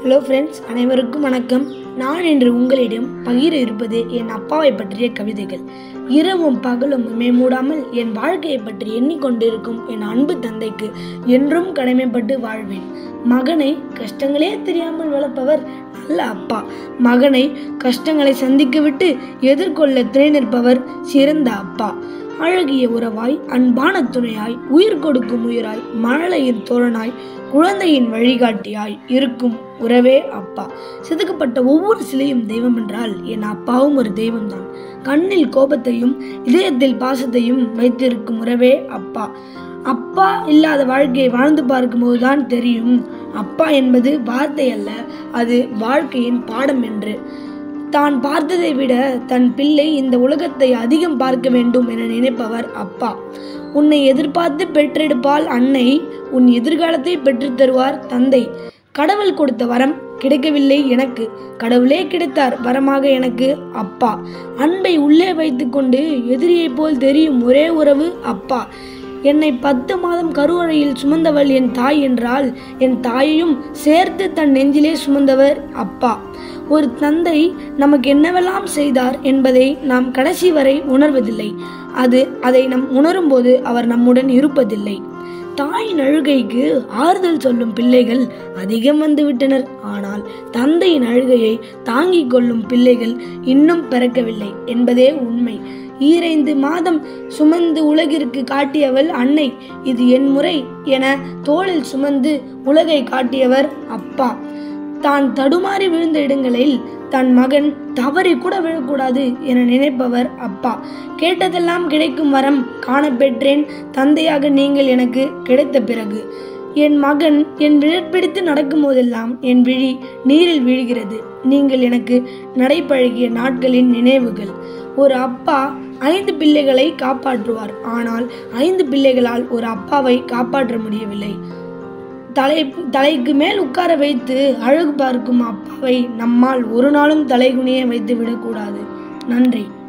hello friends அனைவருக்கும் வணக்கம் நான் இன்று உங்களிடம் பகிர இருப்பது என் அப்பாவை பற்றிய கவிதைகள் இரவும் பகலும் மூடாமல் என் வாழ்க்கையை பற்றி எண்ணிக்கொண்டிருக்கும் என் அன்பு தந்தைக்கு என்றும் கடமைப்பட்டு வாழ்வேன் மகனை கஷ்டங்களே தெரியாமல் வளர்ப்பவர் நல்ல அப்பா மகனை கஷ்டங்களை சந்திக்க விட்டு எதிர்கொள்ள துணை நிற்பவர் சிறந்த அப்பா அழகிய உறவாய் அன்பான துணையாய் உயிர் கொடுக்கும் உயிராய் மழலையின் தோழனாய் குழந்தையின் வழிகாட்டியாய் இருக்கும் உறவே அப்பா செதுக்கப்பட்ட ஒவ்வொரு சிலையும் தெய்வம் என்றால் என் அப்பாவும் ஒரு தெய்வம்தான் கண்ணில் கோபத்தையும் இதயத்தில் பாசத்தையும் வைத்திருக்கும் உறவே அப்பா அப்பா இல்லாத வாழ்க்கையை வாழ்ந்து பார்க்கும்போது தான் தெரியும் அப்பா என்பது வார்த்தை அல்ல அது வாழ்க்கையின் பாடம் என்று தான் பார்த்ததை விட தன் பிள்ளை இந்த உலகத்தை அதிகம் பார்க்க வேண்டும் என நினைப்பவர் அப்பா உன்னை எதிர்பார்த்து பெற்றெடுப்பால் அன்னை உன் எதிர்காலத்தை பெற்றுத் தருவார் தந்தை கடவுள் கொடுத்த வரம் கிடைக்கவில்லை எனக்கு கடவுளே கிடைத்தார் வரமாக எனக்கு அப்பா அன்பை உள்ளே வைத்துக்கொண்டு எதிரியைப் போல் தெரியும் ஒரே உறவு அப்பா என்னை பத்து மாதம் கருவறையில் சுமந்தவள் என் தாய் என்றால் என் தாயையும் சேர்த்து தன் நெஞ்சிலே சுமந்தவர் அப்பா ஒரு தந்தை நமக்கு என்னவெல்லாம் செய்தார் என்பதை நாம் கடைசி வரை உணர்வதில்லை அது அதை நம் உணரும்போது அவர் நம்முடன் இருப்பதில்லை தாயின் அழுகைக்கு ஆறுதல் சொல்லும் பிள்ளைகள் அதிகம் வந்துவிட்டனர் ஆனால் தந்தையின் அழுகையை தாங்கிக் கொள்ளும் பிள்ளைகள் இன்னும் பிறக்கவில்லை என்பதே உண்மை ஈரைந்து மாதம் சுமந்து உலகிற்கு காட்டியவள் அன்னை இது என் முறை என தோளில் சுமந்து உலகை காட்டியவர் அப்பா தான் தடுமாறி விழுந்த இடங்களில் தன் மகன் தவறி கூட விழக்கூடாது என நினைப்பவர் அப்பா கேட்டதெல்லாம் கிடைக்கும் வரம் காணப்பெற்றேன் தந்தையாக நீங்கள் எனக்கு கிடைத்த பிறகு என் மகன் என் விழற்பிடித்து நடக்கும் போதெல்லாம் என் விழி நீரில் வீழ்கிறது நீங்கள் எனக்கு நடைபழகிய நாட்களின் நினைவுகள் ஒரு அப்பா ஐந்து பிள்ளைகளை காப்பாற்றுவார் ஆனால் ஐந்து பிள்ளைகளால் ஒரு அப்பாவை காப்பாற்ற முடியவில்லை தலை தலைக்கு மேல் உட்கார வைத்து அழகு பார்க்கும் அப்பாவை நம்மால் ஒரு நாளும் தலைகுனிய வைத்து விடக்கூடாது நன்றி